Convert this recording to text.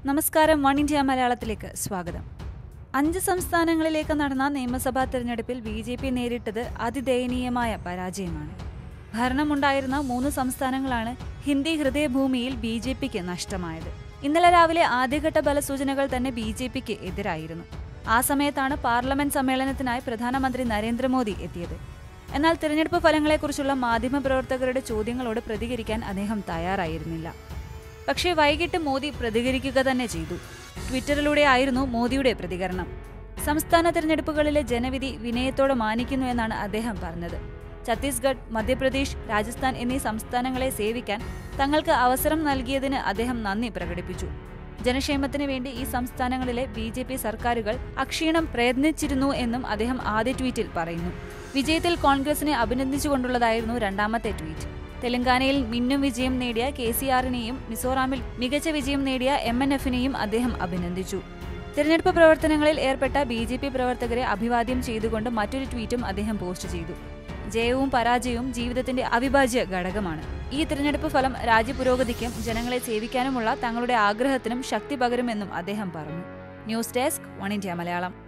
നമസ്കാരം one India മലയാളത്തിലേക്ക് സ്വാഗതം അഞ്ച് സംസ്ഥാനങ്ങളിലേക്ക് നടന്ന നിയമസഭാ തെരഞ്ഞെടുപ്പിൽ ബി ജെ പി നേരിട്ടത് അതിദയനീയമായ പരാജയമാണ് ഭരണമുണ്ടായിരുന്ന മൂന്ന് സംസ്ഥാനങ്ങളാണ് ഹിന്ദി ഹൃദയഭൂമിയിൽ ബി ജെ പിക്ക് നഷ്ടമായത് ഇന്നലെ രാവിലെ ആദ്യഘട്ട ബലസൂചനകൾ തന്നെ ബി ജെ പിക്ക് എതിരായിരുന്നു ആ സമയത്താണ് പാർലമെന്റ് സമ്മേളനത്തിനായി പ്രധാനമന്ത്രി നരേന്ദ്രമോദി എത്തിയത് എന്നാൽ തിരഞ്ഞെടുപ്പ് ഫലങ്ങളെക്കുറിച്ചുള്ള മാധ്യമപ്രവർത്തകരുടെ ചോദ്യങ്ങളോട് പ്രതികരിക്കാൻ അദ്ദേഹം തയ്യാറായിരുന്നില്ല പക്ഷേ വൈകിട്ട് മോദി പ്രതികരിക്കുക തന്നെ ചെയ്തു ട്വിറ്ററിലൂടെ ആയിരുന്നു മോദിയുടെ പ്രതികരണം സംസ്ഥാന തിരഞ്ഞെടുപ്പുകളിലെ ജനവിധി വിനയത്തോടെ മാനിക്കുന്നു എന്നാണ് അദ്ദേഹം പറഞ്ഞത് ഛത്തീസ്ഗഡ് മധ്യപ്രദേശ് രാജസ്ഥാൻ എന്നീ സംസ്ഥാനങ്ങളെ സേവിക്കാൻ തങ്ങൾക്ക് അവസരം നൽകിയതിന് അദ്ദേഹം നന്ദി പ്രകടിപ്പിച്ചു ജനക്ഷേമത്തിന് വേണ്ടി ഈ സംസ്ഥാനങ്ങളിലെ ബി ജെ പി സർക്കാരുകൾ അക്ഷീണം പ്രയത്നിച്ചിരുന്നു എന്നും അദ്ദേഹം ആദ്യ ട്വീറ്റിൽ പറയുന്നു വിജയത്തിൽ കോൺഗ്രസിനെ അഭിനന്ദിച്ചുകൊണ്ടുള്ളതായിരുന്നു രണ്ടാമത്തെ ട്വീറ്റ് തെലങ്കാനയിൽ മിന്നും വിജയം നേടിയ കെ സി ആറിനെയും മിസോറാമിൽ മികച്ച വിജയം നേടിയ എം എൻ എഫിനെയും അദ്ദേഹം അഭിനന്ദിച്ചു തിരഞ്ഞെടുപ്പ് പ്രവർത്തനങ്ങളിൽ ഏർപ്പെട്ട ബി ജെ പി പ്രവർത്തകരെ അഭിവാദ്യം ചെയ്തുകൊണ്ട് മറ്റൊരു ട്വീറ്റും അദ്ദേഹം പോസ്റ്റ് ചെയ്തു ജയവും പരാജയവും ജീവിതത്തിന്റെ അവിഭാജ്യ ഘടകമാണ് ഈ തിരഞ്ഞെടുപ്പ് ഫലം രാജ്യപുരോഗതിക്കും ജനങ്ങളെ സേവിക്കാനുമുള്ള തങ്ങളുടെ ആഗ്രഹത്തിനും ശക്തി പകരുമെന്നും അദ്ദേഹം പറഞ്ഞു news desk one India Malayalam